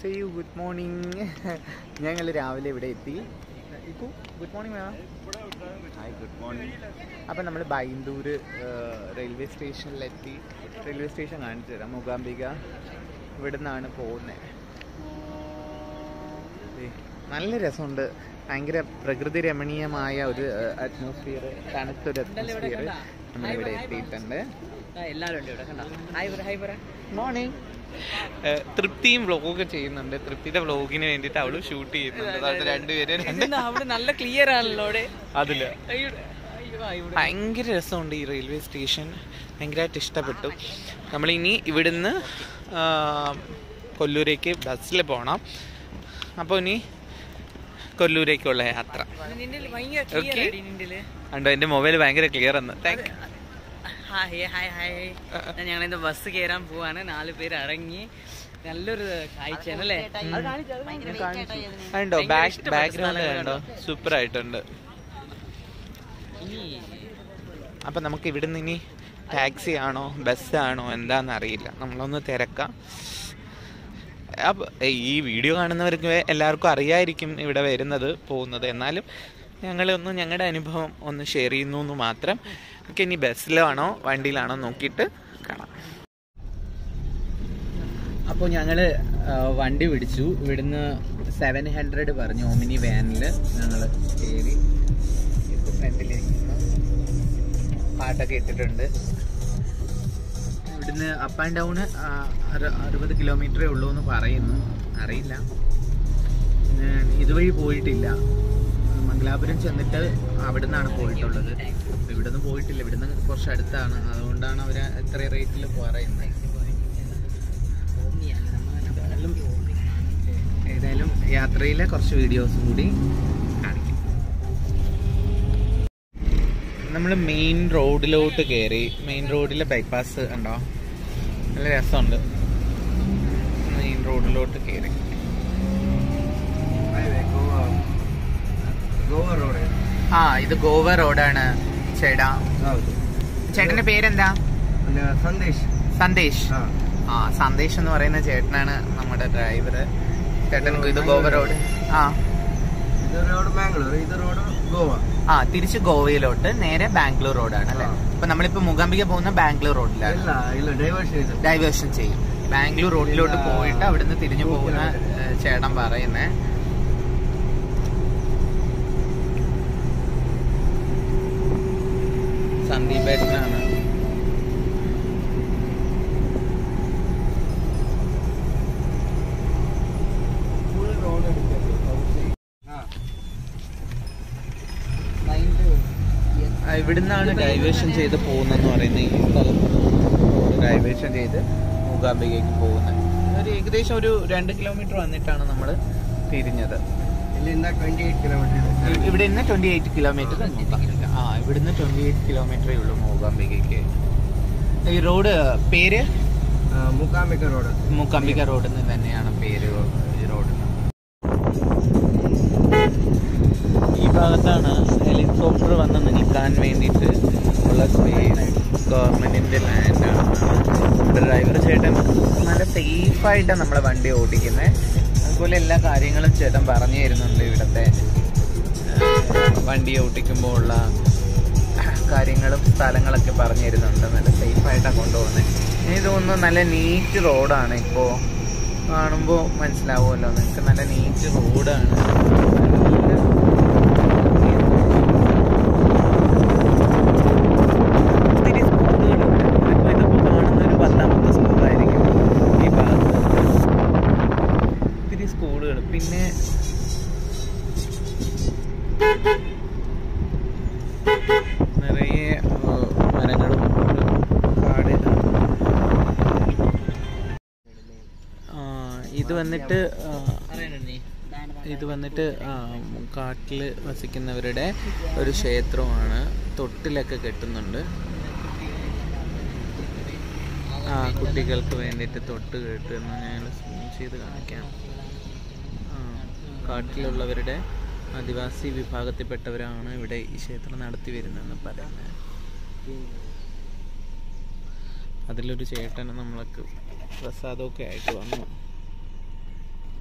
സേയു good morning ഞങ്ങൾ രാവിലെ ഇവിടെ എത്തി ഇപ്പു good morning ma'am hi good morning അപ്പം നമ്മൾ ബൈന്ദൂർ റെയിൽവേ സ്റ്റേഷനിലെത്തി റെയിൽവേ സ്റ്റേഷൻ കാണിച്ചു തരാം മൂകാംബിക ഇവിടെ നിന്നാണ് പോകുന്നത് നല്ല രസമുണ്ട് ഭയങ്കര പ്രകൃതി രമണീയമായ ഒരു അറ്റ്മോസ്ഫിയർ തണുത്തൊരു അറ്റ്മോസ്ഫിയർ നമ്മളിവിടെ എത്തിയിട്ടുണ്ട് എല്ലാവരും ഉണ്ട് ഇവിടെ കണ്ടോ ഹായ് പറ ഹായ് പറ മോർണിംഗ് തൃപ്തിയും വ്ളോഗ് ചെയ്യുന്നുണ്ട് തൃപ്തിയുടെ വ്ളോഗിന് വേണ്ടിയിട്ട് അവള് ഷൂട്ട് ചെയ്യുന്നുണ്ട് അതായത് രണ്ടുപേരും രണ്ട് ഇതെന്താ അവിടെ നല്ല ക്ലിയർ ആണല്ലോ അവിടെ അതില് അയ്യോ അയ്യോ ആ, ഇവിടെ ഭയങ്കര രസമുണ്ട് ഈ റെയിൽവേ സ്റ്റേഷൻ ഭയങ്കരമായിട്ട് ഇഷ്ടപ്പെട്ടു നമ്മളിനി ഇവിടുന്ന് ആ, കൊല്ലൂരേക്ക് ബസ്സിൽ പോകണം അപ്പോൾ ഇനി കൊല്ലൂരേക്കുള്ള യാത്ര നിന്റെ ഭയങ്കര ക്ലിയർ Okay. ആടി നിന്റെ കണ്ടോ എൻ്റെ മൊബൈൽ ഭയങ്കര ക്ലിയർ എന്ന് താങ്ക് ഹായ് ഹായ് ഹായ് ഞങ്ങൾ ഇന്ന് ബസ് കയറാൻ പോവാണ് നാല് പേര് ഇറങ്ങി നല്ലൊരു കാഴ്ചയാണ് അല്ലേ അത് കാണിച്ചു, അത് കാണിച്ചു. കണ്ടോ ഭയങ്കര ബാക്ക് ഇഷ്ടപ്പെട്ട ബാക്ക്ഗ്രൗണ്ട് സ്ഥലങ്ങൾ കണ്ടോ സൂപ്പർ ആയിട്ടുണ്ട് ഈ അപ്പം നമുക്ക് ഇവിടുന്ന് ഇനി ടാക്സി ആണോ ബസ്സാണോ എന്താണെന്ന് അറിയില്ല നമ്മളൊന്ന് തിരക്കാം അപ്പം ഈ വീഡിയോ കാണുന്നവർക്ക് എല്ലാവർക്കും അറിയായിരിക്കും ഇവിടെ വരുന്നത് പോകുന്നത് എന്നാലും ഞങ്ങളൊന്ന് ഞങ്ങളുടെ അനുഭവം ഒന്ന് ഷെയർ ചെയ്യുന്നു എന്ന് മാത്രം നമുക്ക് ഇനി ബസ്സിലാണോ വണ്ടിയിലാണോ നോക്കിയിട്ട് കാണാം അപ്പോൾ ഞങ്ങൾ വണ്ടി പിടിച്ചു ഇവിടുന്ന് സെവൻ ഹൺഡ്രഡ് പറഞ്ഞു ഓമിനി വാനിൽ ഞങ്ങൾ കയറി ഇപ്പോൾ ഫ്രണ്ടിലിരിക്കുന്നു പാട്ടൊക്കെ ഇട്ടിട്ടുണ്ട് ഇവിടുന്ന് അപ്പ് ആൻഡ് ഡൗൺ അറുപത് കിലോമീറ്ററേ ഉള്ളൂ എന്ന് പറയുന്നു അറിയില്ല ഞാൻ ഇതുവഴി പോയിട്ടില്ല മംഗലാപുരം ചെന്നിട്ട് അവിടെ നിന്നാണ് പോയിട്ടുള്ളത് അപ്പൊ ഇവിടുന്ന് പോയിട്ടില്ല ഇവിടുന്ന് കുറച്ച് അടുത്താണ് അതുകൊണ്ടാണ് അവർ എത്ര റേറ്റിൽ പറയുന്നത് ഏതായാലും ഏതായാലും യാത്രയിലെ കുറച്ച് വീഡിയോസ് കൂടി കാണിക്കും നമ്മൾ മെയിൻ റോഡിലോട്ട് കയറി മെയിൻ റോഡിലെ ബൈപ്പാസ് ഉണ്ടോ നല്ല രസമുണ്ട് മെയിൻ റോഡിലോട്ട് കയറി ಗೋವಾ ರೋಡ್ ആ ഇത് ഗോവ റോഡാണ് ചേട്ടാ ಹೌದು ചേട്ടന്റെ പേരെന്താ ಒಂದು ಸಂದೇಶ್ സന്ദേശ് ಹಾ ആ സന്ദേശ് എന്ന് പറയുന്ന ചേട്ടനാണ് നമ്മുടെ ഡ്രൈവർ ചേട്ടൻ ഇത് ഗോവ റോഡ് ആ ಇದು ರೋಡ್ ಮ್ಯಾಂಗ್ಳೂರು ಇದು ರೋಡ್ ಗೋವಾ ആ തിരിച്ച് ഗോവയിലോട്ട് നേരെ ബാംഗ്ലൂർ റോഡാണ് അല്ലേ ആ. അപ്പൊ നമ്മളിപ്പോ മുഗാംബിക പോകുന്ന ബാംഗ്ലൂർ റോഡിലാണ് ಇಲ್ಲ ಇಲ್ಲ ಡೈವರ್ಷನ್ ಇದೆ ഡൈവേർഷൻ ചെയ്യും ബാംഗ്ലൂർ റോഡിലോട്ട് ഇല്ല. പോയിട്ട് അവിടുന്ന് തിരിഞ്ഞു പോകുന്ന ഏഹ്, ചേട്ടൻ പറയുന്നേ സന്ദീപേട്ടനാണ് ಫುಲ್ ರೋಡ್ ಹಾ ആ, ഇവിടുന്നാണ് ഡൈവേർഷൻ ചെയ്ത് പോകുന്നെന്ന് പറയുന്നത് ഈ സ്ഥലത്ത് ഡൈവേർഷൻ ചെയ്ത് മൂകാംബികയ്ക്ക് പോകുന്നത് ഒരു ഏകദേശം ഒരു രണ്ട് കിലോമീറ്റർ വന്നിട്ടാണ് നമ്മൾ തിരിഞ്ഞത് ಇಲ್ಲಿಂದ ಟ್ವೆಂಟಿ ಏಟ್ ಕಿಲೋಮೀಟರ್ ಇದೆ ഇ- ഇവിടെ നിന്ന് ട്വന്റി എയ്റ്റ് കിലോമീറ്റർ ആ ഇവിടുന്ന് ട്വന്റി എയ്റ്റ് കിലോമീറ്ററേ ഉള്ളൂ മൂകാംബികയ്ക്ക് ഈ റോഡ് പേര് ಆ, ಮೂಕಾಂಬಿಕಾ ರೋಡ್ മൂകാംബിക റോഡ് എന്ന് തന്നെയാണ് പേര് ഈ റോഡിന് ഈ ഭാഗത്താണ് ഹെലികോപ്റ്റർ വന്ന് നിൽക്കാൻ വേണ്ടിയിട്ട് ഉള്ള സ്പേസ് ഗവൺമെന്റിന്റെ ലാൻഡാണ് ഇവിടെ ഡ്രൈവർ ചേട്ടൻ നല്ല സേഫായിട്ടാണ് നമ്മളെ വണ്ടി ഓടിക്കുന്നത് അതുപോലെ എല്ലാ കാര്യങ്ങളും ചേട്ടൻ പറഞ്ഞു തരുന്നുണ്ട് ഇവിടുത്തെ ഏഹ്, വണ്ടി ഓടിക്കുമ്പോൾ ഉള്ള കാര്യങ്ങളും സ്ഥലങ്ങളൊക്കെ പറഞ്ഞു തരുന്നുണ്ട് നല്ല സേഫായിട്ടാണ് കൊണ്ടുപോകുന്നത് എനിക്ക് തോന്നുന്നു നല്ല നീറ്റ് റോഡാണ് ഇപ്പോൾ കാണുമ്പോൾ മനസ്സിലാവുമല്ലോ നിങ്ങൾക്ക് നല്ല നീറ്റ് റോഡാണ് ഒത്തിരി സ്കൂളുകളുണ്ട് ഇപ്പോൾ ഇതിപ്പോൾ കാണുന്ന ഒരു പത്താമത്തെ സ്കൂളായിരിക്കും ഈ ഭാഗത്ത് ഒത്തിരി സ്കൂളുകൾ പിന്നെ നിറയെ ആ, മരങ്ങളും ഒരു കാട് ആ, ഇത് വന്നിട്ട് ആ, ഇത് വന്നിട്ട് ആ, കാട്ടിൽ വസിക്കുന്നവരുടെ ഒരു ക്ഷേത്രമാണ് തൊട്ടിലൊക്കെ കെട്ടുന്നുണ്ട് ആ കുട്ടികൾക്ക് വേണ്ടിയിട്ട് തൊട്ട് കെട്ടുന്ന ഞാൻ സൂം ചെയ്ത് കാണിക്കാം ആ, കാട്ടിലുള്ളവരുടെ ആദിവാസി വിഭാഗത്തിൽപ്പെട്ടവരാണ് ഇവിടെ ഈ ക്ഷേത്രം നടത്തി വരുന്നതെന്ന് പറയുന്നത് അതിലൊരു ചേട്ടന് നമ്മൾക്ക് പ്രസാദമൊക്കെ ആയിട്ട് വന്നു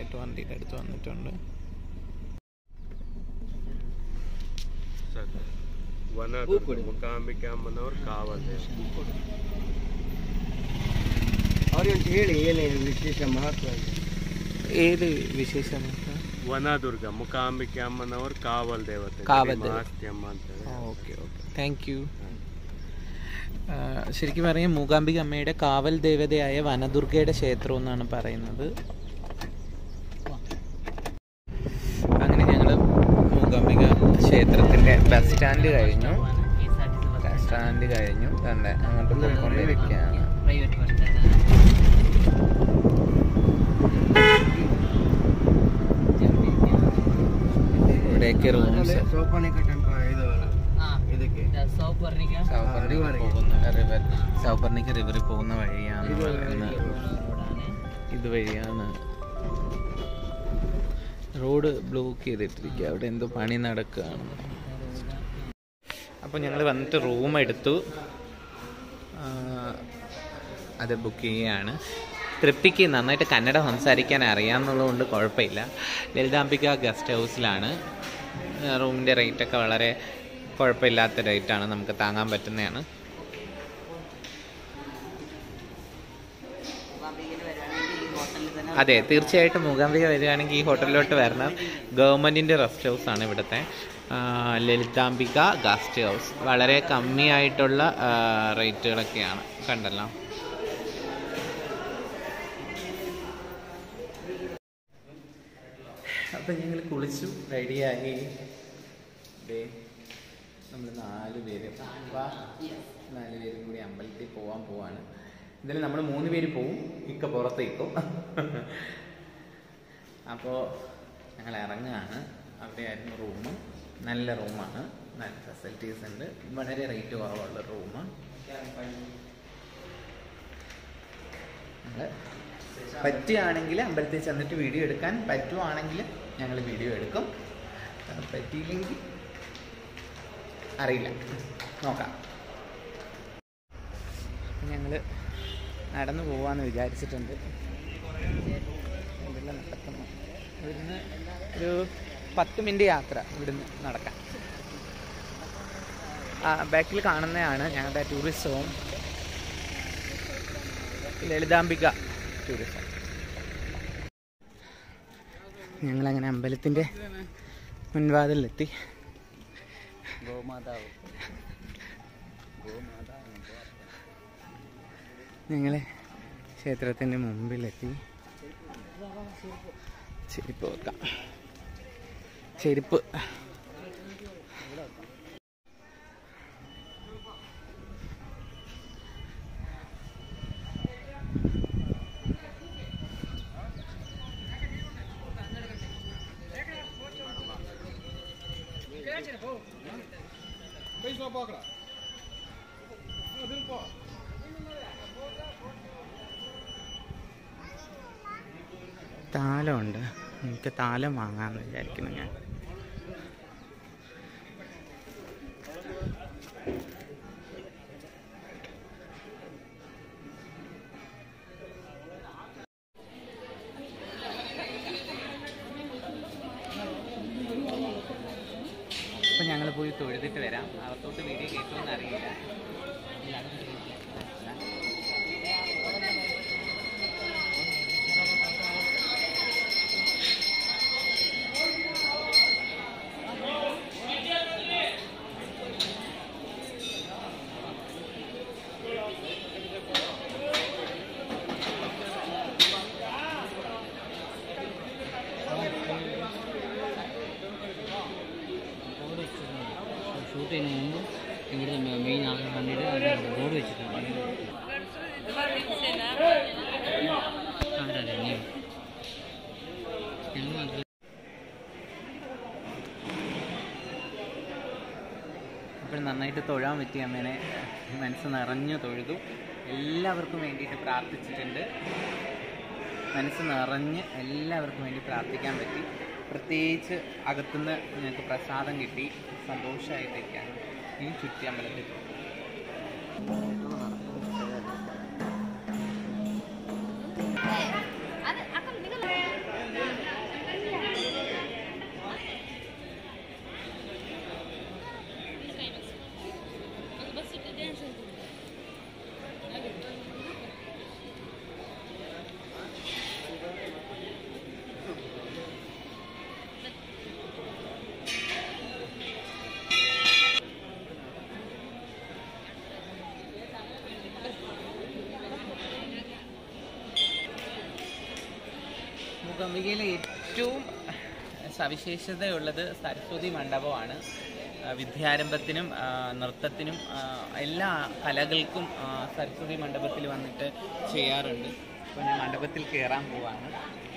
നന്നായിട്ട് വണ്ടിയുടെ അടുത്ത് വന്നിട്ടുണ്ട് ವನದುರ್ಗ ಮುಕಾಂಬಿಕೆ ಅಮ್ಮನವ್ರ ಕಾವಲ್ ಅವ್ರಿಗೆ ಹೇಳಿ ಏನೇನು ವಿಶೇಷ ಮಹತ್ವ ಇದೆ ഏത് വിശേഷം ವನದುರ್ಗ ಮುಕಾಂಬಿಕೆ ಅಮ್ಮನವ್ರ ಕಾವಲ್ ದೇವತೆ ಕಾವಲ್ ದೇವತೆ. ಮಹಾಸ್ತಿ ಅಮ್ಮ ಅಂತ ಹೇಳಿ. ഓക്കെ ഓക്കെ താങ്ക് യു ശരിക്കും പറയാം മൂകാംബിക അമ്മയുടെ കാവൽ ദേവതയായ വനദുർഗയുടെ ക്ഷേത്രം എന്നാണ് പറയുന്നത് അങ്ങനെ ഞങ്ങൾ മൂകാംബിക ക്ഷേത്രത്തിന്റെ ബസ് സ്റ്റാൻഡ് കഴിഞ്ഞു ബസ് സ്റ്റാൻഡ് കഴിഞ്ഞു തന്നെ അങ്ങോട്ട് പോയിക്കൊണ്ടിരിക്കുകയാണ് പ്രൈവറ്റ് ബസ് സ്റ്റാൻഡ് ഇവിടെയൊക്കെ റൂംസ് ಸೋಪಾನಿಕ ಟೆಂಪಲ್ ಇದು ಇದಕ್ಕೆ സൗപർണിക സൗപർണിക പോകുന്ന റിവർ സൗപർണിക റിവറിൽ പോകുന്ന വഴിയാണ് പറയുന്നത് ഇതുവഴിയാണ് റോഡ് ബ്ലോക്ക് ചെയ്തിട്ടിരിക്കുക അവിടെ എന്തോ പണി നടക്കുകയാണ് അപ്പോൾ ഞങ്ങൾ വന്നിട്ട് റൂം എടുത്തു ആ, അത് ബുക്ക് ചെയ്യുകയാണ് തൃപ്തിക്ക് നന്നായിട്ട് കന്നഡ സംസാരിക്കാൻ അറിയാമെന്നുള്ളതുകൊണ്ട് കുഴപ്പമില്ല ലളിതാംബിക ഗസ്റ്റ് ഹൗസിലാണ് റൂമിൻ്റെ റേറ്റൊക്കെ വളരെ കുഴപ്പമില്ലാത്ത റേറ്റാണ് നമുക്ക് താങ്ങാൻ പറ്റുന്നതാണ് അതെ തീർച്ചയായിട്ടും മൂകാംബിക വരികയാണെങ്കിൽ ഈ ഹോട്ടലിലോട്ട് വരണം ഗവൺമെൻറ്റിൻ്റെ റെസ്റ്റ് ഹൗസ് ആണ് ഇവിടുത്തെ ആ, ലളിതാംബിക ഗസ്റ്റ് ഹൗസ് വളരെ കമ്മിയായിട്ടുള്ള ആ, റേറ്റുകളൊക്കെയാണ് കണ്ടല്ലോ അപ്പം ഞങ്ങൾ കുളിച്ചു റെഡിയായി ദേ നമ്മൾ നാല് പേര് വാ നാല് പേരും കൂടി അമ്പലത്തിൽ പോവാൻ പോവാണ് എന്തായാലും നമ്മൾ മൂന്ന് പേര് പോവും ഇക്ക പുറത്തേക്കും അപ്പോൾ ഞങ്ങൾ ഇറങ്ങുകയാണ് അവിടെയായിരുന്നു റൂം നല്ല റൂമാണ് നല്ല ഫെസിലിറ്റീസ് ഉണ്ട് വളരെ റേറ്റ് കുറവുള്ള റൂം ഞങ്ങൾ പറ്റുകയാണെങ്കിൽ അമ്പലത്തിൽ ചെന്നിട്ട് വീഡിയോ എടുക്കാൻ പറ്റുവാണെങ്കിൽ ഞങ്ങൾ വീഡിയോ എടുക്കും അത് പറ്റിയില്ലെങ്കിൽ അറിയില്ല നോക്കാം ഞങ്ങൾ നടന്നു പോവാന്ന് വിചാരിച്ചിട്ടുണ്ട് ഇതെല്ലാം നടക്കുന്നു ഇവിടുന്ന് ഒരു പത്ത് മിനിറ്റ് യാത്ര ഇവിടുന്ന് നടക്കാൻ ആ ബാക്കിൽ കാണുന്നതാണ് ഞങ്ങളുടെ ടൂറിസ്റ്റ് ഹോം ലളിതാംബിക ടൂറിസം ഞങ്ങളങ്ങനെ അമ്പലത്തിൻ്റെ മുൻവാതിലെത്തി ഗോമാതാവ് ഞങ്ങൾ ക്ഷേത്രത്തിൻ്റെ മുമ്പിലെത്തി ചെരുപ്പ് വെക്കാം ചെരുപ്പ് താലമുണ്ട് എനിക്ക് താലം വാങ്ങാമെന്ന് വിചാരിക്കുന്നു ഞാൻ അപ്പം ഞങ്ങൾ പോയി തൊഴുതിട്ട് വരാം അകത്തോട്ട് വീഡിയോ കേൾക്കുമെന്ന് അറിയില്ല ഷൂട്ട് ചെയ്യുന്ന മുമ്പ് ഇവിടുത്തെ മെയിൻ ആളുകൾ കണ്ടിട്ട് അവിടെ ബോർഡ് വെച്ചിട്ടുണ്ട് ആരാ നീ ഞങ്ങൾ മാത്രം അപ്പോൾ നന്നായിട്ട് തൊഴാൻ പറ്റി അമ്മേനെ മനസ്സ് നിറഞ്ഞു തൊഴുതു എല്ലാവർക്കും വേണ്ടിയിട്ട് പ്രാർത്ഥിച്ചിട്ടുണ്ട് മനസ്സ് നിറഞ്ഞ് എല്ലാവർക്കും വേണ്ടി പ്രാർത്ഥിക്കാൻ പറ്റി പ്രത്യേകിച്ച് അകത്തുനിന്ന് ഞങ്ങൾക്ക് പ്രസാദം കിട്ടി സന്തോഷമായിട്ടൊക്കെയാണ് ഇനി ചുറ്റി അമ്പലത്തിൽ അത് അപ്പൊ നിങ്ങൾ മൂകാംബികയിലെ ഏറ്റവും സവിശേഷതയുള്ളത് സരസ്വതി മണ്ഡപമാണ് ആ, വിദ്യാരംഭത്തിനും ആ, നൃത്തത്തിനും ആ, എല്ലാ കലകൾക്കും ആ, സരസ്വതി മണ്ഡപത്തിൽ വന്നിട്ട് ചെയ്യാറുണ്ട് അപ്പോൾ ഞാൻ മണ്ഡപത്തിൽ കയറാൻ പോവാണ്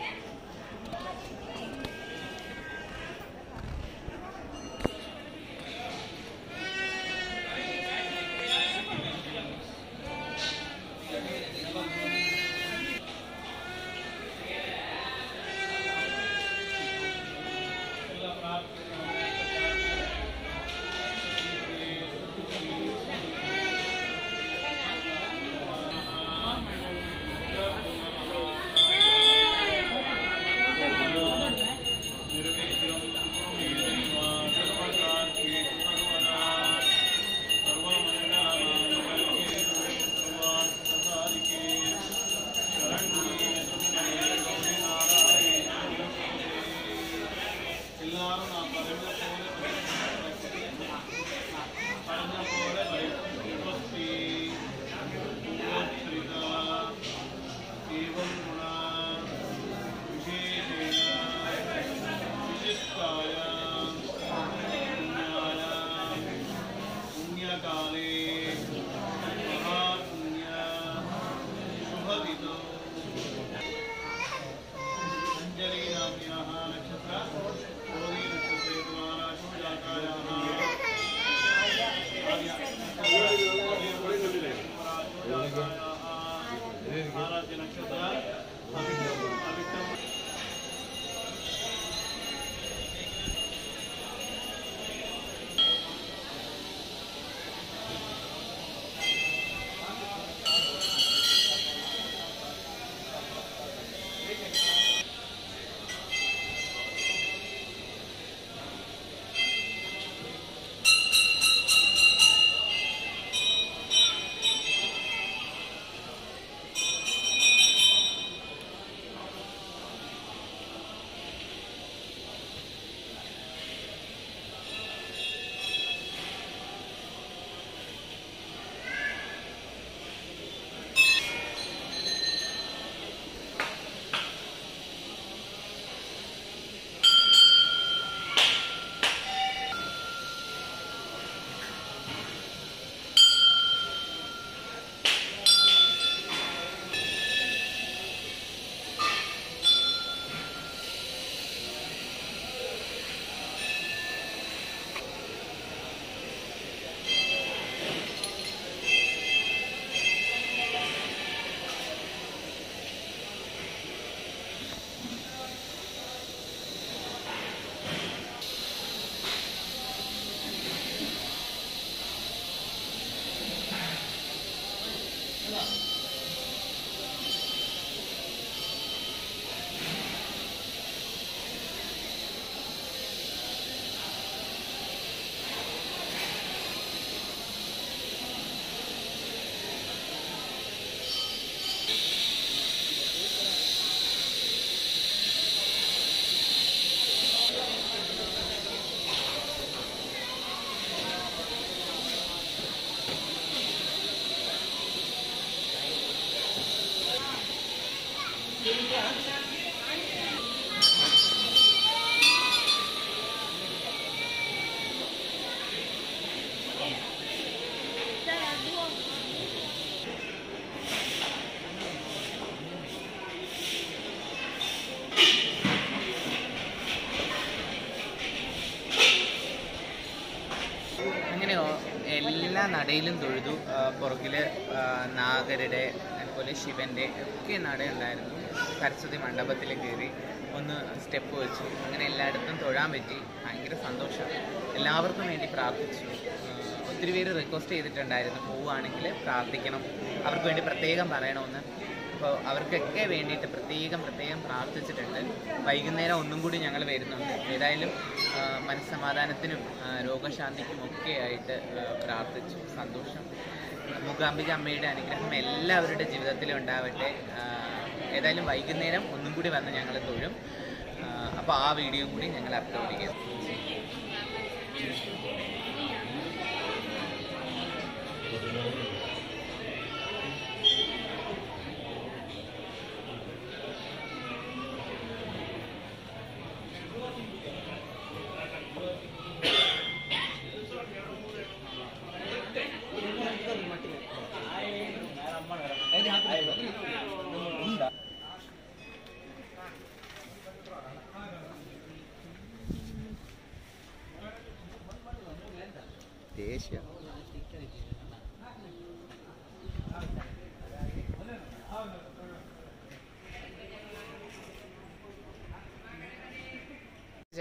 അങ്ങനെയോ എല്ലാ നടയിലും തൊഴുതു ആ, പുറകില് ആ, നാഗരുടെ അതുപോലെ ശിവന്റെ ഒക്കെ നട ഉണ്ടായിരുന്നു സരസ്വതി മണ്ഡപത്തിൽ കയറി ഒന്ന് സ്റ്റെപ്പ് വെച്ചു അങ്ങനെ എല്ലായിടത്തും തൊഴാൻ പറ്റി ഭയങ്കര സന്തോഷം എല്ലാവർക്കും വേണ്ടി പ്രാർത്ഥിച്ചു ആ, ഒത്തിരി പേര് റിക്വസ്റ്റ് ചെയ്തിട്ടുണ്ടായിരുന്നു പോവുകയാണെങ്കിൽ പ്രാർത്ഥിക്കണം അവർക്ക് വേണ്ടി പ്രത്യേകം പറയണമെന്ന് അപ്പോൾ അവർക്കൊക്കെ വേണ്ടിയിട്ട് പ്രത്യേകം പ്രത്യേകം പ്രാർത്ഥിച്ചിട്ടുണ്ട് വൈകുന്നേരം ഒന്നും കൂടി ഞങ്ങൾ വരുന്നുണ്ട് ഏതായാലും ആ, മനസ്സമാധാനത്തിനും ആ, രോഗശാന്തിക്കും ഒക്കെ ആയിട്ട് ആ, പ്രാർത്ഥിച്ചു സന്തോഷം മൂകാംബിക അമ്മയുടെ അനുഗ്രഹം എല്ലാവരുടെ ജീവിതത്തിലും ഉണ്ടാവട്ടെ ആ, ഏതായാലും വൈകുന്നേരം ഒന്നും കൂടി വന്ന് ഞങ്ങൾ തൊഴും അപ്പോൾ ആ വീഡിയോ കൂടി ഞങ്ങൾ അപ്ലോഡ് ചെയ്യും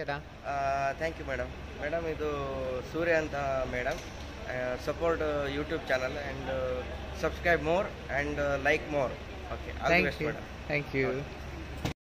ചേട്ടാ ಥ್ಯಾಂಕ್ ಯು ಮೇಡಮ್ ಮೇಡಮ್ ಇದು ಸೂರ್ಯ ಅಂತ madam support YouTube channel and subscribe more and like more okay all the thank best you madam thank U